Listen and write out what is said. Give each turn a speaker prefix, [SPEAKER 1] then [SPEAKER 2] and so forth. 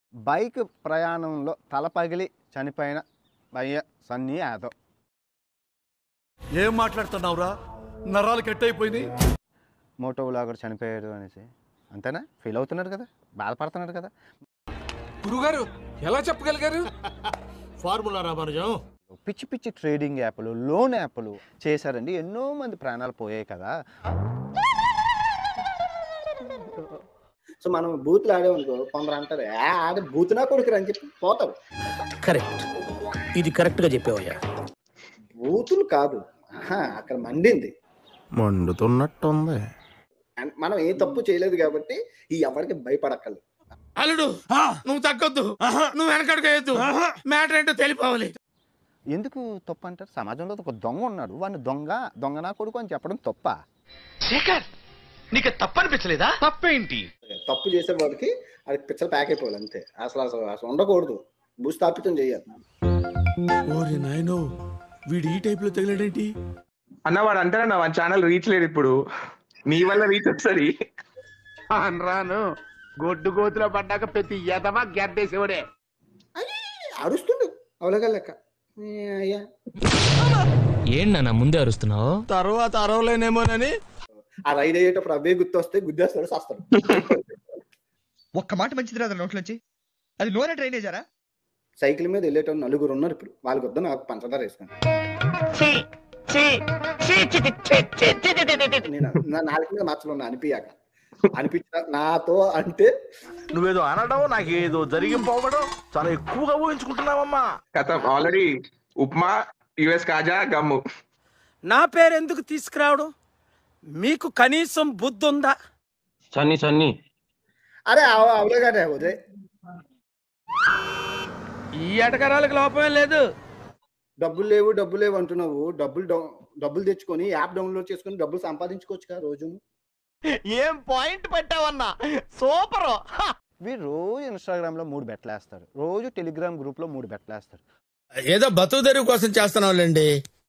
[SPEAKER 1] bike ప్రయాణంలో తల పగిలి చనిపోయిన భయ్య సన్నీ యాదవ్
[SPEAKER 2] ఏం మాట్లాడుతున్నావురా నరాలు కట్ అయిపోయింది
[SPEAKER 1] మోటో వ్లాగర్ చనిపోయాడు అనేసి అంతేనా ఫీల్ అవుతున్నారు కదా బాధపడుతున్నారు కదా
[SPEAKER 3] గురుగారు ఎలా చెప్పగలిగారు
[SPEAKER 4] ఫార్ములా రామానుజం
[SPEAKER 1] పిచ్చి పిచ్చి ట్రేడింగ్ యాప్లు లోన్ యాప్లు చేశారండి ఎన్నో మంది ప్రాణాలు పోయాయి కదా
[SPEAKER 5] సో మనం బూతులు ఆడేమనుకో కొందరు అంటారు "ఏ, ఆడ బూత్ నా కొడుకురు అని చెప్పి పోతారు
[SPEAKER 4] కరెక్ట్ ఇది కరెక్ట్ గా చెప్పావయ్యా
[SPEAKER 5] బూతులు కాదు ఆహా, అక్కడ మండింది
[SPEAKER 6] మండుతున్నట్టుంది
[SPEAKER 5] అండ్ మనం ఏ తప్పు చేయలేదు కాబట్టి ఈ ఎవరికి భయపడక్కర్లేదు
[SPEAKER 7] అల్లుడు నువ్వు తగ్గొద్దు నువ్వు వెనకడుకోవద్దు మ్యాటర్ ఏంటో తెలిపోవాలి
[SPEAKER 1] ఎందుకు తప్పు అంటారు సమాజంలో ఒక దొంగ ఉన్నాడు వాడిని దొంగ దొంగ నా కొడుకు అని చెప్పడం తప్ప
[SPEAKER 7] శేఖర్ నీకు తప్పనిపించలేదా తప్పేంటి
[SPEAKER 5] తప్పు చేసే వాడికి అది పిచ్చలు ప్యాక్ అయిపోవాలి అంతే అసలు అసలు అసలు ఉండకూడదు భూస్థాపితం చేయాలి
[SPEAKER 7] ఓరి నాయనో వీడు ఈ టైప్ లో తగిలాడేంటి
[SPEAKER 8] అన్నవాడు అంటారా నా ఛానల్ రీచ్ లేదు ఇప్పుడు నీ వల్ల రీచ్ వస్తుంది
[SPEAKER 7] రాను గొడ్డు గోతులో పడ్డాక ప్రతి ఎదవా గడ్డేసేవాడే
[SPEAKER 5] అరుస్తుండు అవలగా లెక్క ఏ, అయ్యా
[SPEAKER 9] ఏంటన్నా ముందే అరుస్తున్నావు
[SPEAKER 2] తర్వాత అరవలేనేమోనని
[SPEAKER 5] ఆ రైడ్ అయ్యేటప్పుడు అవే గుర్తొస్తే గుద్దేస్తాడు సస్తాడు
[SPEAKER 10] ఒక్క మాట మంచిది రాదు నోట్లోంచి అది నూనె డ్రైనేజారా
[SPEAKER 5] సైకిల్ మీద వెళ్ళేటప్పుడు నలుగురు ఉన్నారు ఇప్పుడు వాళ్ళకి వద్ద నాకు పంచదార వేసుకుని నేను నా నాలుగు మీద మచ్చలు ఉన్నా అనిపించాక అనిపించిన నాతో అంటే
[SPEAKER 6] నువ్వేదో అనడం నాకేదో జరిగిపోవడం చాలా ఎక్కువగా ఊహించుకుంటున్నావమ్మా
[SPEAKER 8] కథ ఆల్రెడీ ఉప్మా యుఎస్ కాజా గమ్ము
[SPEAKER 7] నా పేరు ఎందుకు తీసుకురావడం మీకు కనీసం బుద్ధి ఉందా
[SPEAKER 6] సన్ని సన్ని
[SPEAKER 5] అరే అవలేగానే వదిలే
[SPEAKER 7] ఈ ఎటకరాలకు లోపమే లేదు
[SPEAKER 5] డబ్బులు లేవు డబ్బులు లేవు అంటున్నావు డబ్బులు డౌ- డబ్బులు తెచ్చుకొని యాప్ డౌన్లోడ్ చేసుకొని డబ్బులు సంపాదించుకోవచ్చు కదా రోజు
[SPEAKER 7] ఏం పాయింట్ పెట్టావన్నా సూపర్
[SPEAKER 1] వీరు రోజు ఇన్స్టాగ్రామ్లో మూడు బెట్లు వేస్తారు రోజు టెలిగ్రామ్ గ్రూప్లో మూడు బెట్లు వేస్తారు
[SPEAKER 7] ఏదో బతుకు తెరువు కోసం చేస్తున్నావులేండి